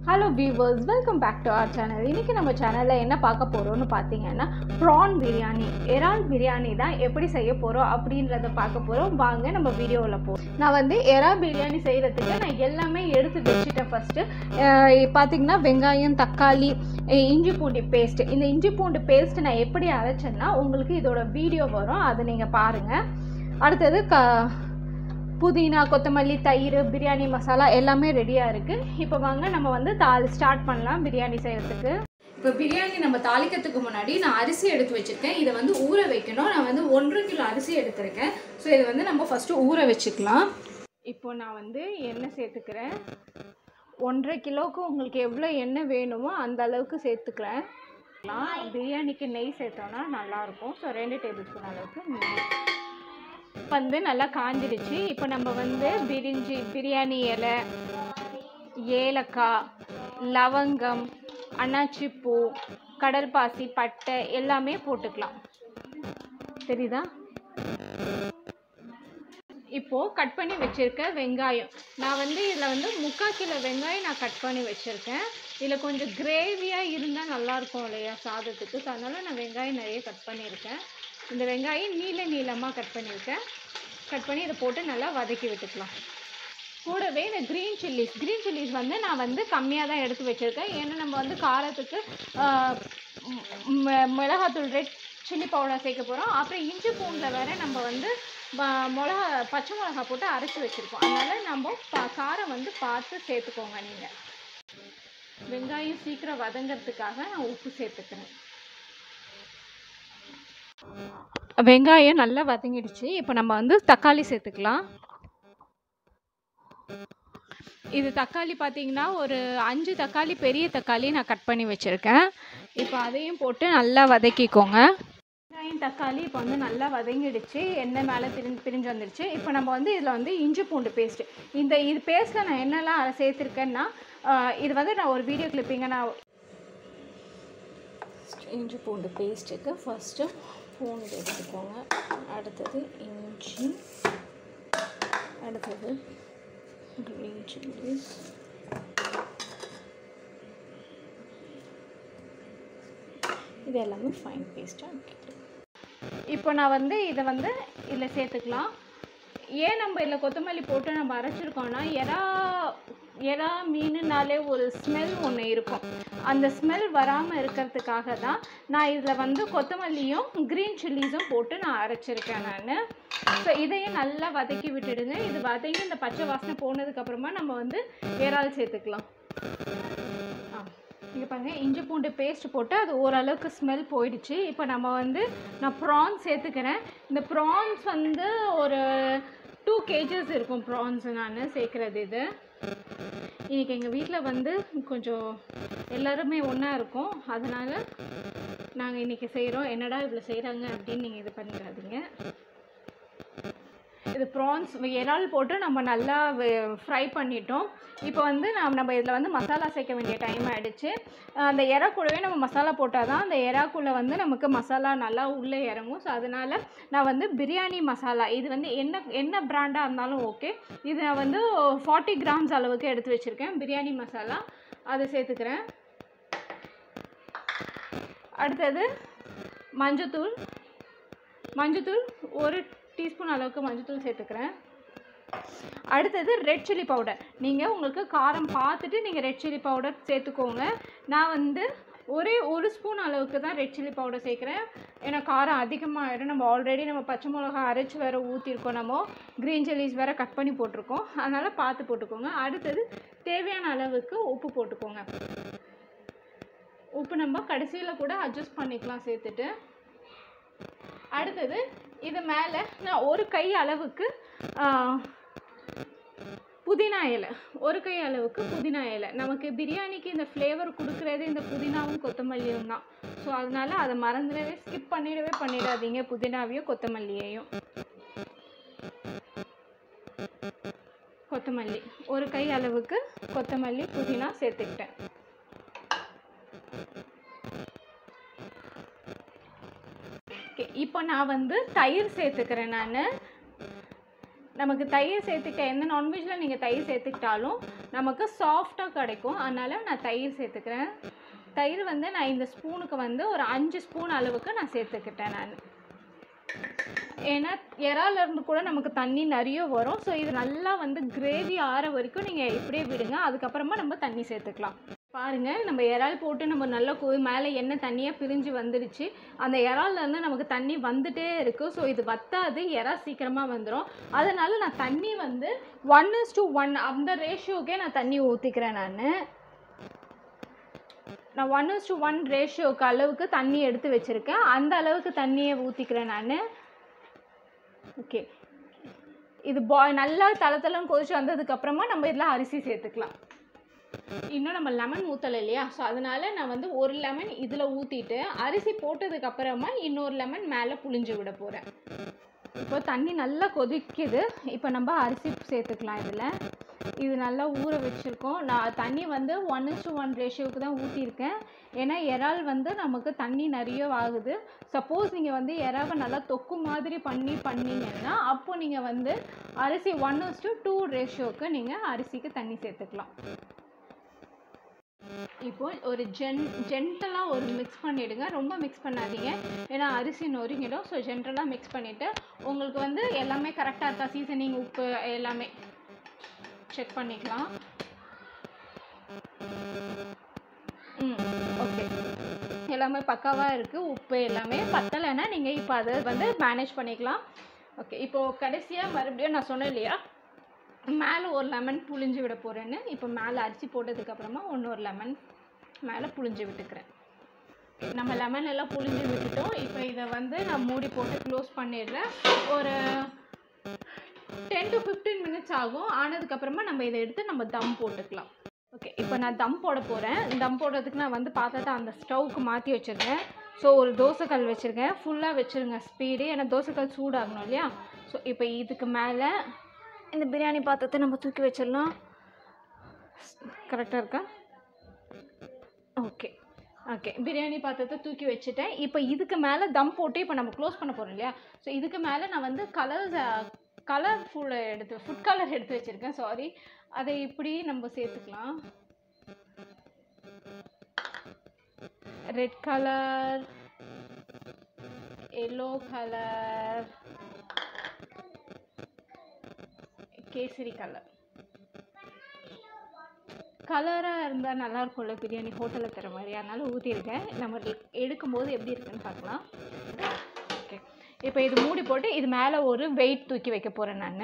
Hello viewers welcome back to our channel இன்றைக்கி நம்ம சேனலில் என்ன பார்க்க போகிறோம்னு பார்த்தீங்கன்னா ப்ரான் பிரியாணி எறால் பிரியாணி தான் எப்படி செய்ய போகிறோம் அப்படின்றத பார்க்க போகிறோம் வாங்க நம்ம வீடியோவில் போ நான் வந்து எறால் பிரியாணி செய்கிறதுக்கு நான் எல்லாமே எடுத்து வச்சுட்டேன் ஃபஸ்ட்டு பார்த்தீங்கன்னா வெங்காயம் தக்காளி அஹ் இஞ்சி பூண்டு பேஸ்ட் இந்த இஞ்சி பூண்டு பேஸ்ட் நான் எப்படி அரைச்சேன்னா உங்களுக்கு இதோட வீடியோ வரும் அதை நீங்கள் பாருங்கள் அடுத்தது க புதினா கொத்தமல்லி தயிர் பிரியாணி மசாலா எல்லாமே ரெடியாக இருக்குது இப்போ வாங்க நம்ம வந்து தாள் ஸ்டார்ட் பண்ணலாம் பிரியாணி செய்கிறதுக்கு இப்போ பிரியாணி நம்ம தாளிக்கிறதுக்கு முன்னாடி நான் அரிசி எடுத்து வச்சுருக்கேன் இதை வந்து ஊற வைக்கணும் நான் வந்து ஒன்றரை கிலோ அரிசி எடுத்திருக்கேன் ஸோ இதை வந்து நம்ம ஃபஸ்ட்டு ஊற வச்சுக்கலாம் இப்போ நான் வந்து எண்ணெய் சேர்த்துக்கிறேன் ஒன்றரை கிலோவுக்கு உங்களுக்கு எவ்வளோ எண்ணெய் வேணுமோ அந்த அளவுக்கு சேர்த்துக்கிறேன் பிரியாணிக்கு நெய் சேர்த்தோன்னா நல்லாயிருக்கும் ஸோ ரெண்டு டேபிள் ஸ்பூன் அளவுக்கு நெய் வந்து நல்லா காஞ்சிடுச்சு இப்போ நம்ம வந்து பிரிஞ்சி பிரியாணி இலை ஏலக்காய் லவங்கம் அன்னாச்சி பூ கடல் பாசி பட்டை எல்லாமே போட்டுக்கலாம் தெரியுதா இப்போது கட் பண்ணி வச்சுருக்க வெங்காயம் நான் வந்து இதில் வந்து முக்கால் கிலோ வெங்காயம் நான் கட் பண்ணி வச்சுருக்கேன் இதில் கொஞ்சம் கிரேவியாக இருந்தால் நல்லாயிருக்கும் இல்லையா சாதத்துக்கு ஸோ அதனால் நான் வெங்காயம் நிறைய கட் பண்ணியிருக்கேன் இந்த வெங்காயம் நீள நீளமாக கட் பண்ணியிருக்கேன் கட் பண்ணி இதை போட்டு நல்லா வதக்கி விட்டுக்கலாம் கூடவே இந்த க்ரீன் சில்லிஸ் க்ரீன் சில்லிஸ் வந்து நான் வந்து கம்மியாக தான் எடுத்து வச்சுருக்கேன் ஏன்னா நம்ம வந்து காரத்துக்கு ஆஹ், ம- மிளகாத்தூள் ரெட் சில்லி பவுடர் சேர்க்க போகிறோம் அப்புறம் இஞ்சி பூண்டில் வேற நம்ம வந்து ம- மிளகா பச்சை மிளகா போட்டு அரைச்சி வச்சுருக்கோம் அதனால் நம்ம பா காரம் வந்து பார்த்து சேர்த்துக்கோங்க நீங்கள் வெங்காயம் சீக்கிரம் வதங்கிறதுக்காக நான் உப்பு சேர்த்துக்கிறேன் வெங்காயம் நல்லா வதங்கிடுச்சு இப்போ நம்ம வந்து தக்காளி சேர்த்துக்கலாம் இது தக்காளி பார்த்தீங்கன்னா ஒரு அஞ்சு தக்காளி பெரிய தக்காளி நான் கட் பண்ணி வச்சுருக்கேன் இப்போ அதையும் போட்டு நல்லா வதக்கிக்கோங்க வெங்காயம் தக்காளி இப்போ வந்து நல்லா வதங்கிடுச்சு எண்ணெய் மேலே பிரிஞ்சு பிரிஞ்சு வந்துடுச்சு இப்போ நம்ம வந்து இதில் வந்து இஞ்சி பூண்டு பேஸ்ட்டு இந்த இது பேஸ்ட்டில் நான் என்னெல்லாம் அதை சேர்த்துருக்கேன்னா ஆஹ், இது வந்து நான் ஒரு வீடியோ கிளிப்பிங்க நான் இஞ்சி பூண்டு பேஸ்ட்டுக்கு ஃபஸ்ட்டு பூண்டு எடுத்துக்கோங்க அடுத்தது இஞ்சி அடுத்தது க்ரீன் சில்லிஸ் இது எல்லாமே ஃபைன் பேஸ்ட்டாக இப்போ நான் வந்து இதை வந்து இதில் சேர்த்துக்கலாம் ஏன் நம்ம இதில் கொத்தமல்லி போட்டு நம்ம அரைச்சிருக்கோம்னா எறா எறா மீனுனாலே ஒரு ஸ்மெல் ஒன்று இருக்கும் அந்த ஸ்மெல் வராமல் இருக்கிறதுக்காக தான் நான் இதில் வந்து கொத்தமல்லியும் க்ரீன் சில்லிஸும் போட்டு நான் அரைச்சிருக்கேன் நான் ஸோ இதையும் நல்லா வதக்கி விட்டுடுங்க இது வதங்கி இந்த பச்சை வாசனை போனதுக்கப்புறமா நம்ம வந்து இறால் சேர்த்துக்கலாம் ஆ இங்கே பாருங்க இஞ்சி பூண்டு பேஸ்ட் போட்டு அது ஓரளவுக்கு ஸ்மெல் போயிடுச்சு இப்போ நம்ம வந்து நான் ப்ரான்ஸ் சேர்த்துக்கிறேன் இந்த ப்ரான்ஸ் வந்து ஒரு டூ கேஜஸ் இருக்கும் ப்ரான்ஸ் நான் சேர்க்குறது இது இன்னைக்கு எங்கள் வீட்டில் வந்து கொஞ்சம் எல்லாருமே ஒன்றா இருக்கோம் அதனால் நாங்கள் இன்றைக்கி செய்கிறோம் என்னடா இவ்வளோ செய்கிறாங்க அப்படின்னு நீங்கள் இது பண்ணிடாதீங்க இது ப்ரான்ஸ் இறால் போட்டு நம்ம நல்லா ஃப்ரை பண்ணிட்டோம் இப்போ வந்து நாம் நம்ம இதில் வந்து மசாலா சேர்க்க வேண்டிய டைம் ஆகிடுச்சு அந்த இறா கூடவே நம்ம மசாலா போட்டால் தான் அந்த இறாக்குள்ளே வந்து நமக்கு மசாலா நல்லா உள்ளே இறங்கும் ஸோ அதனால் நான் வந்து பிரியாணி மசாலா இது வந்து என்ன என்ன பிராண்டாக இருந்தாலும் ஓகே இது நான் வந்து ஃபார்ட்டி கிராம்ஸ் அளவுக்கு எடுத்து வச்சுருக்கேன் பிரியாணி மசாலா அதை சேர்த்துக்கிறேன் அடுத்தது மஞ்சத்தூள் மஞ்சத்தூள் ஒரு டீஸ்பூன் அளவுக்கு மஞ்சத்தூள் சேர்த்துக்கிறேன் அடுத்தது ரெட் சில்லி பவுடர் நீங்கள் உங்களுக்கு காரம் பார்த்துட்டு நீங்கள் ரெட் சில்லி பவுடர் சேர்த்துக்கோங்க நான் வந்து ஒரே ஒரு ஸ்பூன் அளவுக்கு தான் ரெட் சில்லி பவுடர் சேர்க்குறேன் ஏன்னா காரம் அதிகமாகிடும் நம்ம ஆல்ரெடி நம்ம பச்சை மிளகா அரைச்சி வேறு ஊற்றிருக்கோம் நம்ம க்ரீன் சில்லிஸ் வேறு கட் பண்ணி போட்டிருக்கோம் அதனால் பார்த்து போட்டுக்கோங்க அடுத்தது தேவையான அளவுக்கு உப்பு போட்டுக்கோங்க உப்பு நம்ம கடைசியில் கூட அட்ஜஸ்ட் பண்ணிக்கலாம் சேர்த்துட்டு அடுத்தது இது மேலே நான் ஒரு கை அளவுக்கு ஆ, புதினா இலை ஒரு கை அளவுக்கு புதினா இலை நமக்கு பிரியாணிக்கு இந்த ஃப்ளேவர் கொடுக்குறது இந்த புதினாவும் கொத்தமல்லியும் தான் ஸோ அதனால அதை மறந்துடவே ஸ்கிப் பண்ணிடவே பண்ணிடாதீங்க புதினாவையும் கொத்தமல்லியையும் கொத்தமல்லி ஒரு கை அளவுக்கு கொத்தமல்லி புதினா சேர்த்துக்கிட்டேன் ஓகே இப்போ நான் வந்து தயிர் சேர்த்துக்கிறேன் நான் நமக்கு தயிர் சேர்த்துக்க எந்த நான்வெஜ்ஜில் நீங்கள் தயிர் சேர்த்துக்கிட்டாலும் நமக்கு சாஃப்டாக கிடைக்கும் அதனால் நான் தயிர் சேர்த்துக்கிறேன் தயிர் வந்து நான் இந்த ஸ்பூனுக்கு வந்து ஒரு அஞ்சு ஸ்பூன் அளவுக்கு நான் சேர்த்துக்கிட்டேன் நான் ஏன்னா இறால இருந்து கூட நமக்கு தண்ணி நிறைய வரும் ஸோ இது நல்லா வந்து கிரேவி ஆற வரைக்கும் நீங்கள் இப்படியே விடுங்க அதுக்கப்புறமா நம்ம தண்ணி சேர்த்துக்கலாம் பாருங்க நம்ம இறால் போட்டு நம்ம நல்லா கொ மேலே எண்ணெய் தண்ணியாக பிரிஞ்சு வந்துடுச்சு அந்த இறால்ல இருந்து நமக்கு தண்ணி வந்துட்டே இருக்குது ஸோ இது வத்தாது இறா சீக்கிரமாக வந்துடும் அதனால நான் தண்ணி வந்து ஒன் இஸ் டு ஒன் அந்த ரேஷியோக்கே நான் தண்ணி ஊற்றிக்கிறேன் நான் நான் ஒன் இஸ் டு ஒன் ரேஷியோக்கு அளவுக்கு தண்ணி எடுத்து வச்சுருக்கேன் அந்த அளவுக்கு தண்ணியை ஊற்றிக்கிறேன் நான் ஓகே இது பா நல்லா தள தளம் கொதிச்சு வந்ததுக்கப்புறமா நம்ம இதில் அரிசி சேர்த்துக்கலாம் இன்னும் நம்ம லெமன் ஊற்றலை இல்லையா ஸோ அதனால நான் வந்து ஒரு லெமன் இதில் ஊற்றிட்டு அரிசி போட்டதுக்கப்புறமா இன்னொரு லெமன் மேலே புளிஞ்சு விட போகிறேன் இப்போ தண்ணி நல்லா கொதிக்குது இப்போ நம்ம அரிசி சேர்த்துக்கலாம் இதில் இது நல்லா ஊற வச்சுருக்கோம் நான் தண்ணி வந்து ஒன் இஸ் டு ஒன் ரேஷியோவுக்கு தான் ஊற்றிருக்கேன் ஏன்னா இறால் வந்து நமக்கு தண்ணி நிறைய ஆகுது சப்போஸ் நீங்கள் வந்து இறாவை நல்லா தொக்கு மாதிரி பண்ணி பண்ணீங்கன்னா அப்போ நீங்கள் வந்து அரிசி ஒன் இஸ் டு டூ ரேஷியோவுக்கு நீங்கள் அரிசிக்கு தண்ணி சேர்த்துக்கலாம் இப்போ ஒரு ஜென் ஜென்டலாக ஒரு மிக்ஸ் பண்ணிவிடுங்க ரொம்ப மிக்ஸ் பண்ணாதீங்க ஏன்னா அரிசி நொறுங்கிடும் ஸோ ஜென்டலாக மிக்ஸ் பண்ணிவிட்டு உங்களுக்கு வந்து எல்லாமே கரெக்டாக இருக்கா சீசனிங் உப்பு எல்லாமே செக் பண்ணிக்கலாம் ம் ஓகே எல்லாமே பக்காவாக இருக்குது உப்பு எல்லாமே பத்தலைன்னா நீங்கள் இப்போ அதை வந்து மேனேஜ் பண்ணிக்கலாம் ஓகே இப்போது கடைசியாக மறுபடியும் நான் சொன்னேன் இல்லையா மேலே ஒரு லெமன் புழிஞ்சு விட போகிறேன்னு இப்போ மேலே அரிசி போட்டதுக்கப்புறமா இன்னொரு லெமன் மேலே புழிஞ்சு விட்டுக்கிறேன் நம்ம லெமன் எல்லாம் புழிஞ்சு விட்டுட்டோம் இப்போ இதை வந்து நான் மூடி போட்டு க்ளோஸ் பண்ணிடுறேன் ஒரு டென் டு ஃபிஃப்டீன் மினிட்ஸ் ஆகும் ஆனதுக்கப்புறமா நம்ம இதை எடுத்து நம்ம தம் போட்டுக்கலாம் ஓகே இப்போ நான் தம் போட போகிறேன் தம் போடுறதுக்கு நான் வந்து பாத்திரத்தை அந்த ஸ்டவ்வுக்கு மாற்றி வச்சுருக்கேன் ஸோ ஒரு தோசைக்கல் வச்சுருக்கேன் ஃபுல்லாக வச்சுருங்க ஸ்பீடு ஏன்னா தோசைக்கல் சூடாகணும் இல்லையா ஸோ இப்போ இதுக்கு மேலே இந்த பிரியாணி பாத்திரத்தை நம்ம தூக்கி வச்சிடலாம் கரெக்டாக இருக்கா ஓகே ஓகே பிரியாணி பாத்திரத்தை தூக்கி வச்சுட்டேன் இப்போ இதுக்கு மேலே தம் போட்டு இப்போ நம்ம க்ளோஸ் பண்ண போகிறோம் இல்லையா ஸோ இதுக்கு மேலே நான் வந்து கலர் கலர் ஃபுல் எடுத்து ஃபுட் கலர் எடுத்து வச்சுருக்கேன் சாரி அதை இப்படி நம்ம சேர்த்துக்கலாம் red colour yellow colour kesari colour கலராக இருந்தால் நல்லா இருக்கும்ல பிரியாணி ஹோட்டலில் தர மாதிரி அதனால ஊற்றிருக்கேன் நம்ம எடுக்கும்போது எப்படி இருக்குன்னு பார்க்கலாம் ஓகே இப்போ இது மூடி போட்டு இது மேலே ஒரு வெயிட் தூக்கி வைக்க போகிறேன் நான்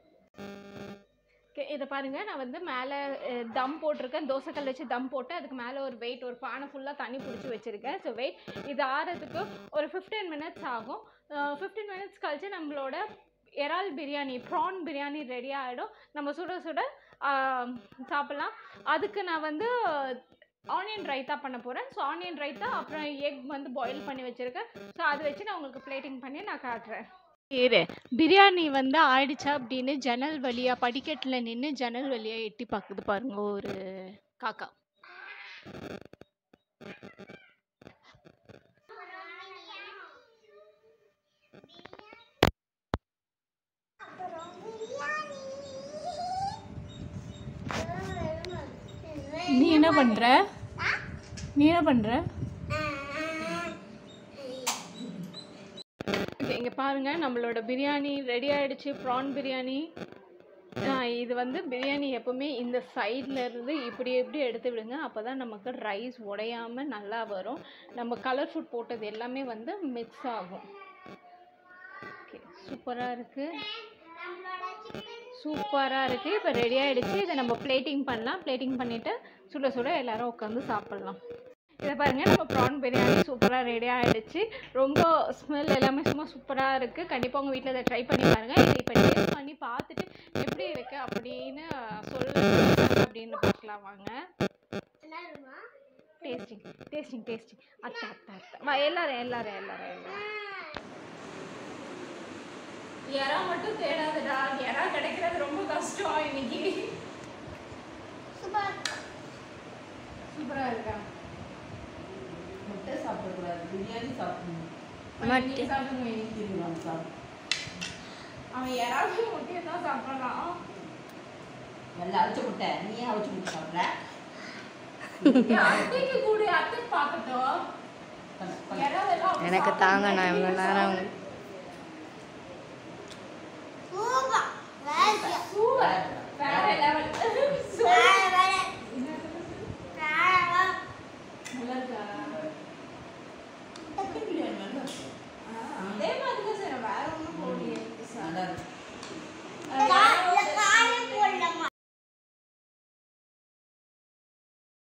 ஓகே இதை பாருங்கள் நான் வந்து மேலே தம் போட்டிருக்கேன் தோசைக்கல் வச்சு தம் போட்டு அதுக்கு மேலே ஒரு வெயிட் ஒரு பானை ஃபுல்லாக தண்ணி பிடிச்சி வச்சுருக்கேன் ஸோ வெயிட் இது ஆறதுக்கு ஒரு ஃபிஃப்டீன் மினிட்ஸ் ஆகும் ஃபிஃப்டீன் மினிட்ஸ் கழிச்சு நம்மளோட இறால் பிரியாணி ப்ரான் பிரியாணி ரெடி ஆகிடும் நம்ம சுட சுட சாப்பிட்லாம் அதுக்கு நான் வந்து ஆனியன் ரைத்தா பண்ண போகிறேன் ஸோ ஆனியன் ரைத்தா அப்புறம் எக் வந்து பாயில் பண்ணி வச்சுருக்கேன் ஸோ அதை வச்சு நான் உங்களுக்கு பிளேட்டிங் பண்ணி நான் காட்டுறேன் இரு பிரியாணி வந்து ஆயிடுச்சா அப்படின்னு ஜன்னல் வழியாக படிக்கட்டில் நின்று ஜன்னல் வழியாக எட்டி பார்க்குது பாருங்க ஒரு காக்கா நீ என்ன பண்ணுற நீ என்ன பண்ணுற இங்கே பாருங்க நம்மளோட பிரியாணி ரெடி ஆயிடுச்சு ப்ரான் பிரியாணி ஆ, இது வந்து பிரியாணி எப்பவுமே இந்த சைடில் இருந்து இப்படி இப்படி எடுத்து விடுங்க அப்போ தான் நமக்கு ரைஸ் உடையாம நல்லா வரும் நம்ம கலர் ஃபுட் போட்டது எல்லாமே வந்து மிக்ஸ் ஆகும் ஓகே சூப்பராக இருக்குது சூப்பராக இருக்குது இப்போ ரெடி ஆகிடுச்சு இதை நம்ம பிளேட்டிங் பண்ணலாம் பிளேட்டிங் பண்ணிவிட்டு சுட சுட எல்லாரும் உட்காந்து சாப்பிட்லாம் இதை பாருங்க நம்ம ப்ரான் பிரியாணி சூப்பராக ரெடி ஆகிடுச்சு ரொம்ப ஸ்மெல் எல்லாமே சும்மா சூப்பராக இருக்குது கண்டிப்பாக உங்கள் வீட்டில் இதை ட்ரை பண்ணி பாருங்கள் இதை இப்போ டேஸ்ட் பண்ணி பார்த்துட்டு எப்படி இருக்குது அப்படின்னு சொல்லுங்க அப்படின்னு பார்க்கலாம் வாங்க டேஸ்டிங் டேஸ்டிங் டேஸ்டிங் அத்தை அத்தை அத்தை வா எல்லாரும் எல்லாரும் எல்லாரும் எல்லாரும் இறா மட்டும் தேடாதடா இறா கிடைக்கிறது ரொம்ப கஷ்டம் இன்னைக்கு சூப்பராக இருக்கா முட்டை சாப்பிடக்கூடாது பிரியாணி சாப்பிடணும் மட்டை. சாப்பிடுங்க திரும்பலாம் சாப்பிடும் அவன் யாராவது முட்டையை தான் சாப்பிட்றான் நல்லா அவிச்ச முட்டை நீ ஏன் அவிச்ச முட்டை சாப்பிட்ற அத்தைக்கு கூட அத்தை பார்க்கட்டும் பண்ணு, பண்ணு. யாராவது எனக்கு தாங்க நான் இவ்வளோ நேரம்